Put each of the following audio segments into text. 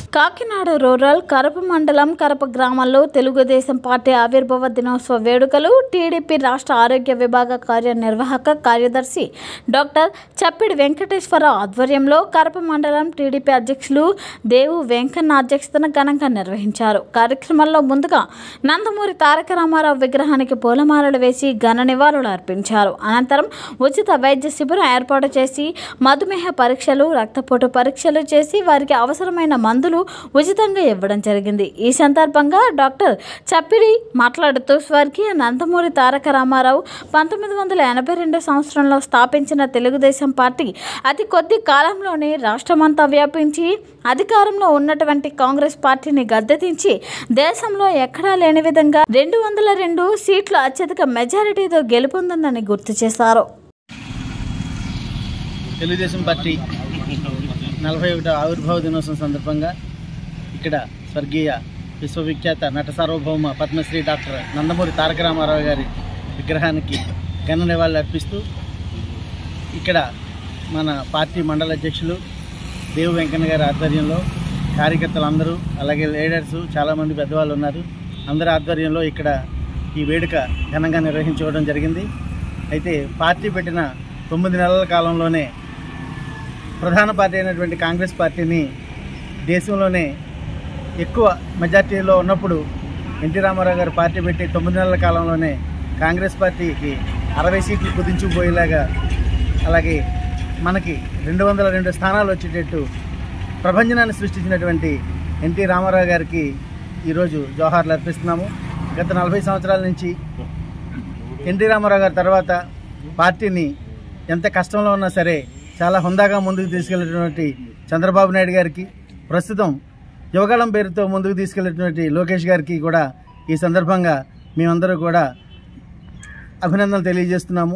Kakinada rural Karapa మండలం కరప గ్రామంలో Telugu Desam party ఆవిర్భావ దినోత్సవ వేడుకలు టీడీపీ రాష్ట్ర ఆరోగ్య విభాగ కార్యనిర్వాహక కార్యదర్శి డాక్టర్ చప్పిడి వెంకటేశ్వరరావు ఆధ్వర్యంలో కరప మండలం టీడీపీ అధ్యక్షులు దేవు వెంకన్న అధ్యక్షతన ఘనంగా నిర్వహించారు కార్యక్రమంలో ముందుగా నందమూరి తారక రామారావు విగ్రహానికి పూలమాలలు వేసి ఘన నివాళులు అర్పించారు అనంతరం ఉచిత వైద్య శిబిరం ఏర్పాటు చేసి మధుమేహ పరీక్షలు రక్తపోటు పరీక్షలు చేసి వారికి అవసరమైన మందులు ఉచితంగా ఇవ్వడం జరిగింది ఈ సందర్భంగా డాక్టర్ చప్పిడి మాట్లాడుతూ స్వర్గీయ నందమూరి తారక రామారావు పంతొమ్మిది వందల ఎనభై రెండు సంవత్సరంలో స్థాపించిన తెలుగుదేశం పార్టీ అతి కొద్ది కాలంలోనే రాష్ట్రమంతా వ్యాపించి అధికారంలో ఉన్నటువంటి కాంగ్రెస్ పార్టీని గద్దెదించి దేశంలో ఎక్కడా లేని విధంగా రెండు వందల రెండు సీట్లు అత్యధిక మెజారిటీతో గెలుపొందిందని గుర్తు చేశారు తెలుగుదేశం పార్టీ నలభై ఒకటో ఆవిర్భావ దినోత్సవం సందర్భంగా ఇక్కడ స్వర్గీయ విశ్వవిఖ్యాత నట సార్వభౌమ పద్మశ్రీ డాక్టర్ నందమూరి తారక రామారావు గారి విగ్రహానికి ఘన నివాళులు అర్పిస్తూ ఇక్కడ మన పార్టీ మండల అధ్యక్షులు దేవు వెంకన్న గారి ఆధ్వర్యంలో కార్యకర్తలు అందరూ అలాగే లీడర్స్ చాలామంది పెద్దవాళ్ళు ఉన్నారు అందరి ఆధ్వర్యంలో ఇక్కడ ఈ వేడుక ఘనంగా నిర్వహించుకోవడం జరిగింది అయితే పార్టీ పెట్టిన తొమ్మిది నెలల కాలంలోనే ప్రధాన పార్టీ అయినటువంటి కాంగ్రెస్ పార్టీని దేశంలోనే ఎక్కువ మెజార్టీలో ఉన్నప్పుడు ఎన్టీ రామారావు గారు పార్టీ పెట్టి తొమ్మిది నెలల కాలంలోనే కాంగ్రెస్ పార్టీకి అరవై సీట్లు కుదించుకుపోయేలాగా అలాగే మనకి రెండు వందల రెండు స్థానాలు వచ్చేటట్టు ప్రభంజనాన్ని సృష్టించినటువంటి ఎన్టీ రామారావు గారికి ఈరోజు జోహార్లు అర్పిస్తున్నాము గత నలభై సంవత్సరాల నుంచి ఎన్టీ రామారావు గారి తర్వాత పార్టీని ఎంత కష్టంలో ఉన్నా సరే చాలా హుందాగా ముందుకు తీసుకెళ్ళినటువంటి చంద్రబాబు నాయుడు గారికి ప్రస్తుతం యువగళం పేరుతో ముందుకు తీసుకెళ్ళినటువంటి లోకేష్ గారికి కూడా ఈ సందర్భంగా మేమందరూ కూడా అభినందనలు తెలియజేస్తున్నాము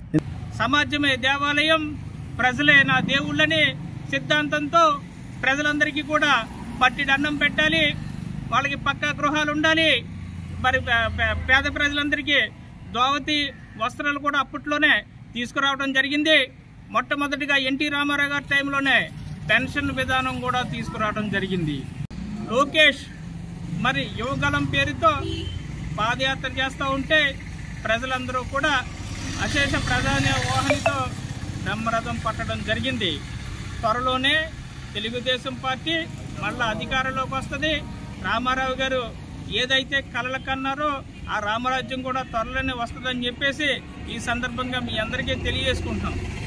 సమాజమే దేవాలయం ప్రజలే నా దేవుళ్ళని సిద్ధాంతంతో ప్రజలందరికీ కూడా పట్టిడి అన్నం పెట్టాలి వాళ్ళకి పక్కా గృహాలు ఉండాలి మరి పే- పే- పేద ప్రజలందరికీ దోవతి వస్త్రాలు కూడా అప్పట్లోనే తీసుకురావడం జరిగింది మొట్టమొదటిగా ఎన్టీ రామారావు గారి టైంలోనే పెన్షన్ విధానం కూడా తీసుకురావడం జరిగింది లోకేష్ మరి యువగలం పేరుతో పాదయాత్ర చేస్తూ ఉంటే ప్రజలందరూ కూడా అశేష ప్రధాన వాహనితో బ్రహ్మరథం పట్టడం జరిగింది త్వరలోనే తెలుగుదేశం పార్టీ మళ్ళా అధికారంలోకి వస్తుంది రామారావు గారు ఏదైతే కలలు కన్నారో ఆ రామరాజ్యం కూడా త్వరలోనే వస్తుందని చెప్పేసి ఈ సందర్భంగా మీ అందరికీ తెలియజేసుకుంటున్నాం